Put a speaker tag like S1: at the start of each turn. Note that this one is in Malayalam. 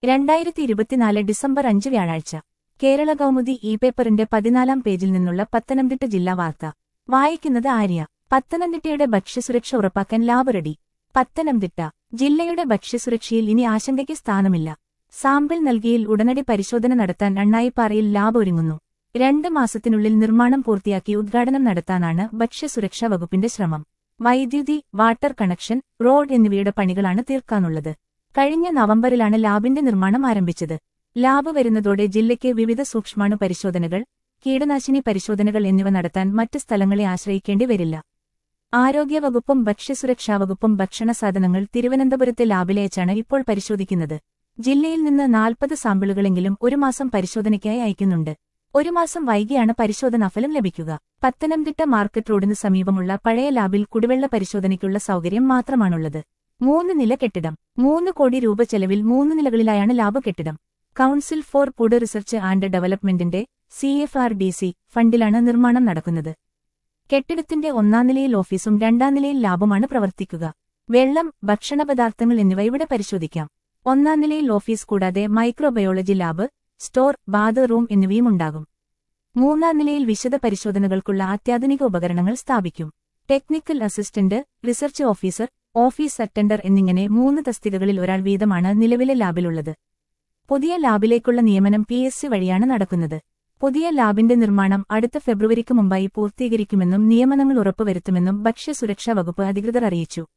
S1: രണ്ടായിരത്തി ഇരുപത്തിനാല് ഡിസംബർ അഞ്ച് വ്യാഴാഴ്ച കേരള കൗമുദി ഇ പേപ്പറിന്റെ പതിനാലാം പേജിൽ നിന്നുള്ള പത്തനംതിട്ട ജില്ലാ വാർത്ത വായിക്കുന്നത് ആര്യ പത്തനംതിട്ടയുടെ ഭക്ഷ്യസുരക്ഷ ഉറപ്പാക്കാൻ ലാബ് റെഡി പത്തനംതിട്ട ജില്ലയുടെ ഭക്ഷ്യസുരക്ഷയിൽ ഇനി ആശങ്കയ്ക്ക് സ്ഥാനമില്ല സാമ്പിൾ നൽകിയിൽ ഉടനടി പരിശോധന നടത്താൻ അണ്ണായിപ്പാറയിൽ ലാബ് ഒരുങ്ങുന്നു രണ്ട് മാസത്തിനുള്ളിൽ നിർമ്മാണം പൂർത്തിയാക്കി ഉദ്ഘാടനം നടത്താനാണ് ഭക്ഷ്യസുരക്ഷാ വകുപ്പിന്റെ ശ്രമം വൈദ്യുതി വാട്ടർ കണക്ഷൻ റോഡ് എന്നിവയുടെ പണികളാണ് തീർക്കാനുള്ളത് കഴിഞ്ഞ നവംബറിലാണ് ലാബിന്റെ നിർമ്മാണം ആരംഭിച്ചത് ലാബ് വരുന്നതോടെ ജില്ലയ്ക്ക് വിവിധ സൂക്ഷ്മാണു പരിശോധനകൾ കീടനാശിനി പരിശോധനകൾ എന്നിവ നടത്താൻ മറ്റ് സ്ഥലങ്ങളെ ആശ്രയിക്കേണ്ടി വരില്ല ആരോഗ്യവകുപ്പും ഭക്ഷ്യസുരക്ഷാ വകുപ്പും ഭക്ഷണ സാധനങ്ങൾ തിരുവനന്തപുരത്തെ ലാബിലയച്ചാണ് ഇപ്പോൾ പരിശോധിക്കുന്നത് ജില്ലയിൽ നിന്ന് നാൽപ്പത് സാമ്പിളുകളെങ്കിലും ഒരു മാസം പരിശോധനയ്ക്കായി അയക്കുന്നുണ്ട് ഒരു മാസം വൈകിയാണ് പരിശോധനാഫലം ലഭിക്കുക പത്തനംതിട്ട മാർക്കറ്റ് റോഡിന് സമീപമുള്ള പഴയ ലാബിൽ കുടിവെള്ള പരിശോധനയ്ക്കുള്ള സൗകര്യം മാത്രമാണുള്ളത് മൂന്ന് നില കെട്ടിടം മൂന്ന് കോടി രൂപ ചെലവിൽ മൂന്ന് നിലകളിലായാണ് ലാബ് കെട്ടിടം council for food research and ഡെവലപ്മെന്റിന്റെ C F R D C ഫണ്ടിലാണ് നിർമ്മാണം നടക്കുന്നത് കെട്ടിടത്തിന്റെ ഒന്നാം നിലയിൽ ഓഫീസും രണ്ടാം നിലയിൽ ലാബുമാണ് പ്രവർത്തിക്കുക വെള്ളം ഭക്ഷണപദാർത്ഥങ്ങൾ എന്നിവ ഇവിടെ പരിശോധിക്കാം ഒന്നാം നിലയിൽ ഓഫീസ് കൂടാതെ microbiology lab store bathroom എന്നിവയും ഉണ്ടാകും മൂന്നാം നിലയിൽ വിശദ പരിശോധനകൾക്കുള്ള അത്യാധുനിക ഉപകരണങ്ങൾ സ്ഥാപിക്കും technical assistant research officer office attender എന്നിങ്ങനെ മൂന്ന് തസ്തികകളിൽ ഒരാൾ വീതമാണ് നിലവിലെ ലാബിലുള്ളത് പുതിയ ലാബിലേക്കുള്ള നിയമനം പി എസ് സി വഴിയാണ് നടക്കുന്നത് പുതിയ ലാബിന്റെ നിർമ്മാണം അടുത്ത ഫെബ്രുവരിക്ക് മുമ്പായി പൂർത്തീകരിക്കുമെന്നും നിയമനങ്ങൾ ഉറപ്പുവരുത്തുമെന്നും ഭക്ഷ്യസുരക്ഷാ വകുപ്പ് അധികൃതർ അറിയിച്ചു